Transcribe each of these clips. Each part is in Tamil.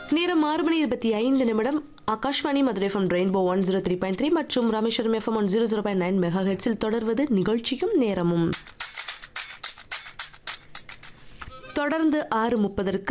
நேரம் ஆறு மணி இருபத்தி ஐந்து நிமிடம் Akashvani Madurai FM rainbow one zero three point three மற்றும் Rameswaram FM one zero zero point nine mega ஹெட்ஸில் தொடர்வது நிகழ்ச்சியும் நேரமும் தொடர்ந்து ஆறு முப்பதற்கு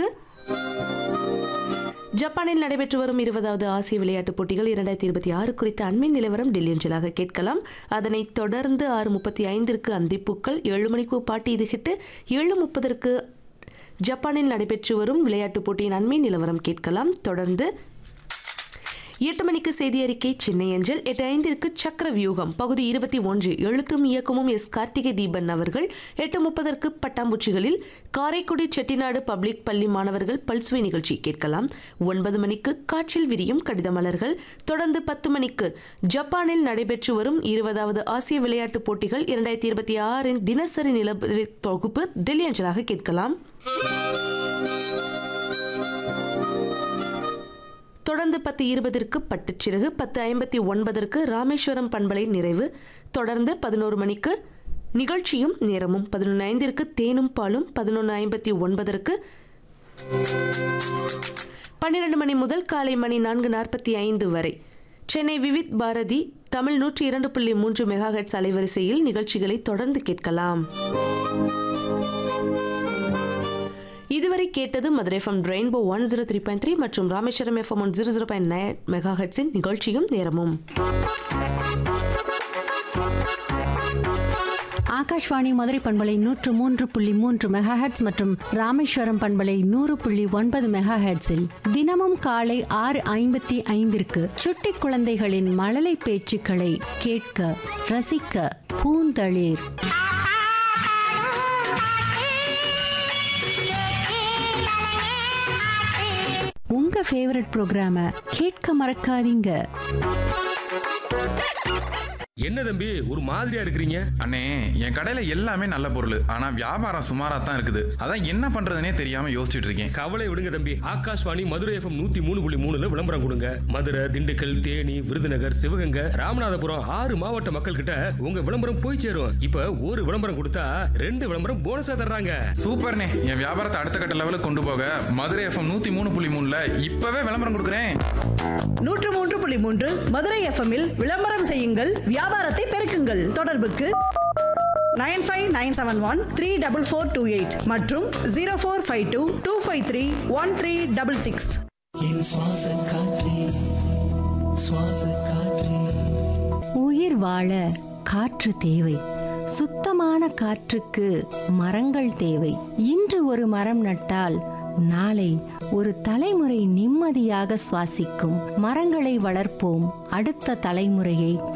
ஜப்பானில் நடைபெற்று வரும் இருபதாவது ஆசிய விளையாட்டுப் போட்டிகள் இரண்டாயிரத்தி இருபத்தி ஆறு குறித்த அண்மை நிலவரம் டெல்லி அஞ்சலாக கேட்கலாம் அதனைத் தொடர்ந்து ஆறு முப்பத்தி ஐந்திற்கு அந்திப்பூக்கள் ஏழு மணிக்கு பாட்டி இது ஹிட்டு ஏழு முப்பதற்கு ஜப்பானில் நடைபெற்று வரும் விளையாட்டுப் போட்டியின் அண்மை நிலவரம் கேட்கலாம் தொடர்ந்து எட்டு மணிக்கு செய்தி அறிக்கை சென்னை அஞ்சல் எட்டு ஐந்திற்கு சக்கர வியூகம் பகுதி இருபத்தி ஒன்று எழுத்தும் இயக்கமும் எஸ் கார்த்திகை தீபன் அவர்கள் எட்டு முப்பதற்கு பட்டாம்பூச்சிகளில் காரைக்குடி செட்டிநாடு பப்ளிக் பள்ளி மாணவர்கள் பல்சுவை நிகழ்ச்சி கேட்கலாம் ஒன்பது மணிக்கு காற்றில் விரியும் கடித மலர்கள் தொடர்ந்து பத்து மணிக்கு ஜப்பானில் நடைபெற்று வரும் இருபதாவது ஆசிய விளையாட்டுப் போட்டிகள் இரண்டாயிரத்தி இருபத்தி ஆறின் தினசரி நிலவர தொகுப்பு டெல்லி அஞ்சலாக கேட்கலாம் தொடர்ந்து பத்து இருபதற்கு பட்டுச்சிறகு பத்து ஐம்பத்தி ஒன்பதற்கு ராமேஸ்வரம் பண்பலை நிறைவு தொடர்ந்து பதினோரு மணிக்கு நிகழ்ச்சியும் நேரமும் பதினொன்று ஐந்திற்கு தேனும் பாலும் பதினொன்று ஐம்பத்தி ஒன்பதற்கு பன்னிரண்டு மணி முதல் காலை மணி நான்கு நாற்பத்தி ஐந்து வரை சென்னை விவித் பாரதி தமிழ் நூற்றி இரண்டு புள்ளி மூன்று மெகாஹெட்ஸ் அலைவரிசையில் நிகழ்ச்சிகளை தொடர்ந்து கேட்கலாம் இதுவரை கேட்டது Madurai FM rainbow one zero three point three மற்றும் Rameswaram FM one zero zero point nine mega ஹெட்ஸின் நிகழ்ச்சியும் நேரமும் ஆகாஷ்வாணி மதுரை பண்பலை நூற்று மூன்று புள்ளி மூன்று மெகாஹெட்ஸ் மற்றும் ராமேஸ்வரம் பண்பலை நூறு புள்ளி ஒன்பது மெகாஹெட்ஸில் தினமும் காலை ஆறு ஐம்பத்தி ஐந்திற்கு சுட்டி குழந்தைகளின் மழலை பேச்சுக்களை கேட்க ரசிக்க பூந்தளிர் உங்க ஃபேவரட் ப்ரோக்ராம கேட்க மறக்காதீங்க என்ன தம்பி ஒரு மாதிரியா இருக்கிறீங்க அண்ணே என் கடையில எல்லாமே நல்ல பொருள் ஆனா வியாபாரம் சுமாரா தான் இருக்குது அதான் என்ன பண்றதுனே தெரியாம யோசிச்சுட்டு இருக்கேன் கவலை விடுங்க தம்பி ஆகாஷ்வாணி மதுரை எஃப்எம் நூத்தி மூணு புள்ளி மூணுல விளம்பரம் கொடுங்க மதுரை திண்டுக்கல் தேனி விருதுநகர் சிவகங்கை ராமநாதபுரம் ஆறு மாவட்ட மக்கள் கிட்ட உங்க விளம்பரம் போய் சேரும் இப்ப ஒரு விளம்பரம் கொடுத்தா ரெண்டு விளம்பரம் போனஸா தர்றாங்க சூப்பர்ண்ணே என் வியாபாரத்தை அடுத்த கட்ட லெவலுக்கு கொண்டு போக மதுரை எஃப்எம் நூத்தி மூணு புள்ளி மூணுல இப்பவே விளம்பரம் கொடுக்குறேன் நூற்று மூன்று புள்ளி மூன்று மதுரை எஃப்எம்மில் விளம்பரம் செய்யுங்கள் வியாபாரத்தை பெருக்குங்கள் தொடர்புக்கு nine five nine seven one three double four two eight மற்றும் zero four five two two five three one three double six என் சுவாச காற்றே சுவாச காற்றே உயிர் வாழ காற்று தேவை சுத்தமான காற்றுக்கு மரங்கள் தேவை இன்று ஒரு மரம் நட்டால் நாளை ஒரு தலைமுறை நிம்மதியாக சுவாசிக்கும் மரங்களை வளர்ப்போம் அடுத்த தலைமுறையை